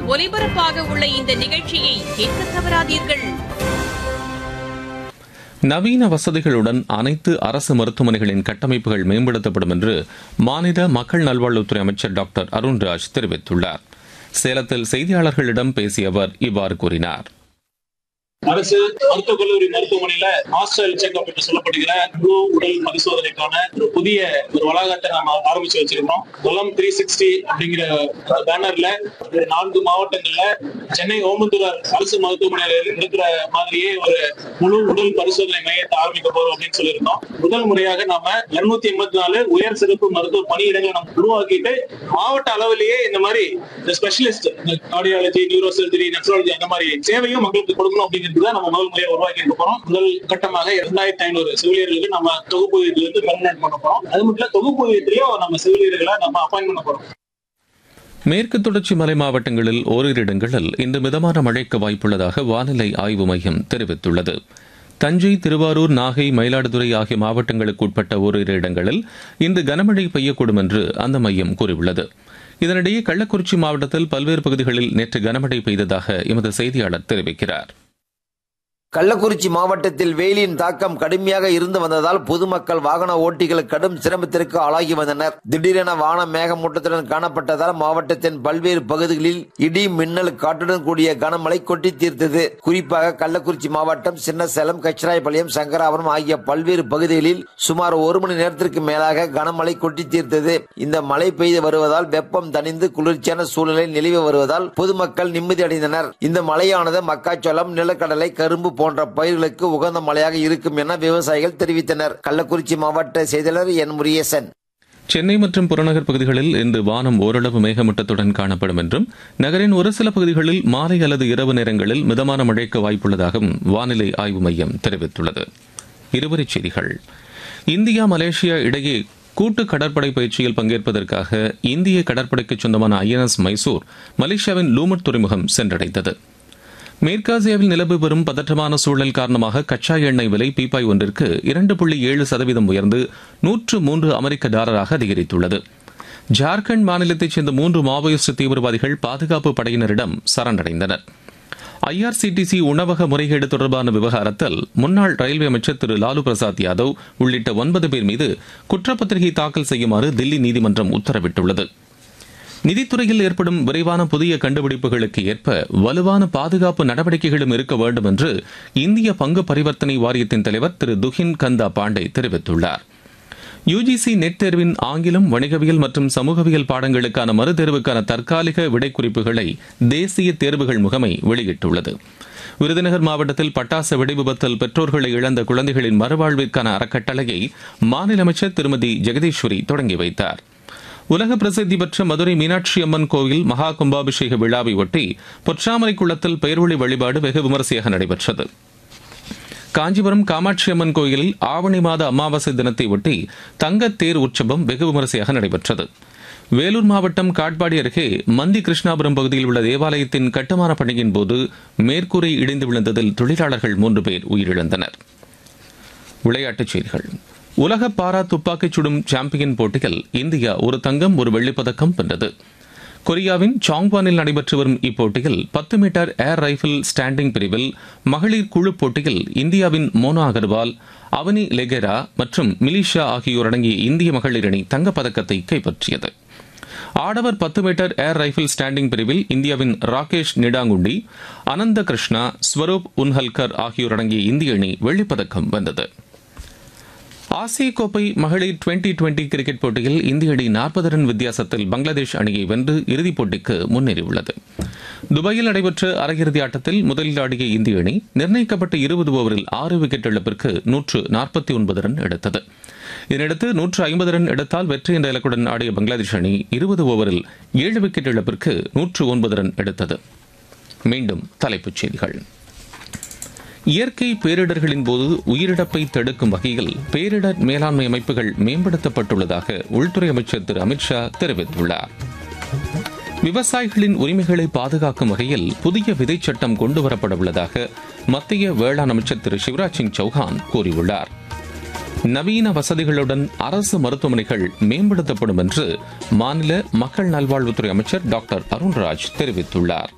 ஒலிபரப்பாக உள்ள இந்த நிகழ்ச்சியை கேட்க தவறாதீர்கள் நவீன வசதிகளுடன் அனைத்து அரசு மருத்துவமனைகளின் கட்டமைப்புகள் மேம்படுத்தப்படும் என்று மாநில மக்கள் நல்வாழ்வுத்துறை அமைச்சர் டாக்டர் அருண்ராஜ் தெரிவித்துள்ளார் சேலத்தில் செய்தியாளர்களிடம் பேசிய அவர் இவ்வாறு கூறினார் அரசு மருத்துவக் கல்லூரி மருத்துவமனையில ஹாஸ்டல் செக்அப் என்று சொல்லப்படுகிற முழு உடல் பரிசோதனைக்கான ஒரு புதிய ஒரு வளாகத்தை நாம ஆரம்பிச்சு வச்சிருக்கோம் குளம் த்ரீ சிக்ஸ்டி அப்படிங்கிற பேனர்ல நான்கு மாவட்டங்கள்ல சென்னை ஓமந்தூரார் அரசு மருத்துவமனையில இருக்கிற மாதிரியே ஒரு முழு உடல் பரிசோதனை மையத்தை ஆரம்பிக்க போறோம் அப்படின்னு சொல்லியிருக்கோம் முதல் முறையாக நாம இருநூத்தி எண்பத்தி நாலு உயர் சிறப்பு மருத்துவ பணியிடங்களை நம்ம உருவாக்கிட்டு மாவட்ட அளவிலேயே இந்த மாதிரி இந்த specialist cardiology neuro surgery nephrology அந்த மாதிரி சேவையும் மக்களுக்கு கொடுக்கணும் அப்படிங்கிறது தான் நம்ம முதல் முறையாக உருவாக்கி இருக்க போறோம் முதல் கட்டமாக இரண்டாயிரத்தி ஐநூறு செவிலியர்களுக்கு நம்ம தொகுப்பூதியத்துல இருந்து பெர்மனன்ட் பண்ண போறோம் அது மட்டும் இல்ல தொகுப்பூதியத்திலையும் நம்ம செவிலியர்களை நம்ம அப்பாயின் பண்ண போறோம் மேற்கு தொடர்ச்சி மலை மாவட்டங்களில் ஓரிரு இடங்களில் இன்று மிதமான மழைக்கு வாய்ப்புள்ளதாக வானிலை ஆய்வு மையம் தெரிவித்துள்ளது தஞ்சை திருவாரூர் நாகை மயிலாடுதுறை ஆகிய மாவட்டங்களுக்கு உட்பட்ட ஓரிரு இடங்களில் இன்று கனமழை பெய்யக்கூடும் என்று அந்த மையம் கூறியுள்ளது இதனிடையே கள்ளக்குறிச்சி மாவட்டத்தில் பல்வேறு பகுதிகளில் நேற்று கனமழை பெய்ததாக எமது செய்தியாளர் தெரிவிக்கிறார் கள்ளக்குறிச்சி மாவட்டத்தில் வெயிலின் தாக்கம் கடுமையாக இருந்து வந்ததால் பொதுமக்கள் வாகன ஓட்டிகள் கடும் சிரமத்திற்கு ஆளாகி வந்தனர் திடீரென வானம் மேகமூட்டத்துடன் காணப்பட்டதால் மாவட்டத்தின் பல்வேறு பகுதிகளில் இடி மின்னல் காற்றுடன் கூடிய கனமழை கொட்டி தீர்த்தது குறிப்பாக கள்ளக்குறிச்சி மாவட்டம் சின்னசேலம் கச்சிராயபாளையம் சங்கராபுரம் ஆகிய பல்வேறு பகுதிகளில் சுமார் ஒரு மணி நேரத்திற்கு மேலாக கனமழை கொட்டி தீர்த்தது இந்த மழை பெய்து வருவதால் வெப்பம் தணிந்து குளிர்ச்சியான சூழ்நிலை நிலவி வருவதால் பொதுமக்கள் நிம்மதி அடைந்தனர் இந்த மழையானது மக்காச்சோளம் நிலக்கடலை கரும்பு போன்ற பயிர்களுக்கு உகந்த மழையாக இருக்கும் என விவசாயிகள் தெரிவித்தனர் கள்ளக்குறிச்சி மாவட்ட செய்தியாளர் என் முரியசன் சென்னை மற்றும் புறநகர் பகுதிகளில் இன்று வானம் ஓரளவு மேகமூட்டத்துடன் காணப்படும் என்றும் நகரின் ஒரு சில பகுதிகளில் மாலை அல்லது இரவு நேரங்களில் மிதமான மழைக்கு வாய்ப்புள்ளதாகவும் வானிலை ஆய்வு மையம் தெரிவித்துள்ளது இருவரிச் செய்திகள் இந்தியா மலேசியா இடையே கூட்டு கடற்படை பயிற்சியில் பங்கேற்பதற்காக இந்திய கடற்படைக்கு சொந்தமான ஐஎன்எஸ் மைசூர் மலேசியாவின் லூமட் துறைமுகம் சென்றடைந்தது மேற்காசியாவில் நிலவு வரும் பதற்றமான சூழல் காரணமாக கச்சா எண்ணெய் விலை பீப்பாய் ஒன்றிற்கு இரண்டு புள்ளி ஏழு சதவீதம் உயர்ந்து நூற்று மூன்று அமெரிக்க டாலராக அதிகரித்துள்ளது ஜார்க்கண்ட் மாநிலத்தைச் சேர்ந்த மூன்று மாவோயிஸ்ட் தீவிரவாதிகள் பாதுகாப்பு படையினரிடம் சரணடைந்தனர் ஐஆர்சிடிசி உணவக முறைகேடு தொடர்பான விவகாரத்தில் முன்னாள் ரயில்வே அமைச்சர் திரு லாலு பிரசாத் யாதவ் உள்ளிட்ட ஒன்பது பேர் மீது குற்றப்பத்திரிகை தாக்கல் செய்யுமாறு தில்லி நீதிமன்றம் உத்தரவிட்டுள்ளது நிதித்துறையில் ஏற்படும் விரைவான புதிய கண்டுபிடிப்புகளுக்கு ஏற்ப வலுவான பாதுகாப்பு நடவடிக்கைகளும் இருக்க வேண்டும் என்று இந்திய பங்கு பரிவர்த்தனை வாரியத்தின் தலைவர் திரு துஹின் கந்தா பாண்டே தெரிவித்துள்ளார் யுஜிசி நெட் தேர்வின் ஆங்கிலம் வணிகவியல் மற்றும் சமூகவியல் பாடங்களுக்கான மறுதேர்வுக்கான தற்காலிக விடைக்குறிப்புகளை தேசிய தேர்வுகள் முகமை வெளியிட்டுள்ளது விருதுநகர் மாவட்டத்தில் பட்டாசு வெடிவிபத்தில் பெற்றோர்களை இழந்த குழந்தைகளின் மறுவாழ்விற்கான அறக்கட்டளையை மாநில அமைச்சர் திருமதி ஜெகதீஸ்வரி தொடங்கி வைத்தார் உலக பிரசித்தி பெற்ற மதுரை மீனாட்சி அம்மன் கோவில் மகா கும்பாபிஷேக விழாவை ஒட்டி பொற்றாமரை குளத்தில் பெயர்வழி வழிபாடு வெகு விமரிசையாக நடைபெற்றது காஞ்சிபுரம் காமாட்சி அம்மன் கோயிலில் ஆவணி மாத அமாவாசை தினத்தை ஒட்டி தங்கத் தேர் உற்சவம் வெகு விமரிசையாக நடைபெற்றது வேலூர் மாவட்டம் காட்பாடி அருகே மந்தி கிருஷ்ணாபுரம் பகுதியில் உள்ள தேவாலயத்தின் கட்டுமான பணியின் போது மேற்கூரை இடிந்து விழுந்ததில் தொழிலாளர்கள் மூன்று பேர் உயிரிழந்தனர் விளையாட்டுச் செய்திகள் உலக பாரா துப்பாக்கிச் சுடும் சாம்பியன் போட்டியில் இந்தியா ஒரு தங்கம் ஒரு வெள்ளிப்பதக்கம் வென்றது கொரியாவின் சாங்வானில் நடைபெற்று வரும் இப்போட்டியில் பத்து மீட்டர் ஏர் ரைபிள் ஸ்டாண்டிங் பிரிவில் மகளிர் குழு போட்டியில் இந்தியாவின் மோனா அகர்வால் அவனி லெகெரா மற்றும் மிலிஷா ஆகியோர் அடங்கிய இந்திய மகளிர் அணி தங்கப்பதக்கத்தை கைப்பற்றியது ஆடவர் பத்து மீட்டர் ஏர் ரைபிள் ஸ்டாண்டிங் பிரிவில் இந்தியாவின் ராகேஷ் நிடாங்குண்டி அனந்த கிருஷ்ணா ஸ்வரூப் உன்ஹல்கர் ஆகியோர் அடங்கிய இந்திய அணி வெள்ளிப்பதக்கம் வென்றது ஆசிய கோப்பை மகளிர் டுவெண்டி டுவெண்டி கிரிக்கெட் போட்டியில் இந்திய அணி நாற்பது ரன் வித்தியாசத்தில் பங்களாதேஷ் அணியை வென்று இறுதிப் போட்டிக்கு முன்னேறியுள்ளது துபாயில் நடைபெற்ற அரையிறுதி ஆட்டத்தில் முதலில் ஆடிய இந்திய அணி நிர்ணயிக்கப்பட்ட இருபது ஓவரில் ஆறு விக்கெட் இழப்பிற்கு நூற்று நாற்பத்தி ஒன்பது ரன் எடுத்தது இதனையடுத்து நூற்று ஐம்பது ரன் எடுத்தால் வெற்றி என்ற இலக்குடன் ஆடிய பங்களாதேஷ் அணி இருபது ஓவரில் ஏழு விக்கெட் இழப்பிற்கு நூற்று ஒன்பது ரன் எடுத்தது மீண்டும் தலைப்புச் செய்திகள் இயற்கை பேரிடர்களின் போது உயிரிழப்பை தடுக்கும் வகையில் பேரிடர் மேலாண்மை அமைப்புகள் மேம்படுத்தப்பட்டுள்ளதாக உள்துறை அமைச்சர் திரு அமித்ஷா தெரிவித்துள்ளார் விவசாயிகளின் உரிமைகளை பாதுகாக்கும் வகையில் புதிய விதை சட்டம் கொண்டுவரப்பட உள்ளதாக மத்திய வேளாண் அமைச்சர் திரு சிவராஜ் சிங் சௌஹான் கூறியுள்ளார் நவீன வசதிகளுடன் அரசு மருத்துவமனைகள் மேம்படுத்தப்படும் என்று மாநில மக்கள் நல்வாழ்வுத்துறை அமைச்சர் டாக்டர் அருண்ராஜ் தெரிவித்துள்ளார்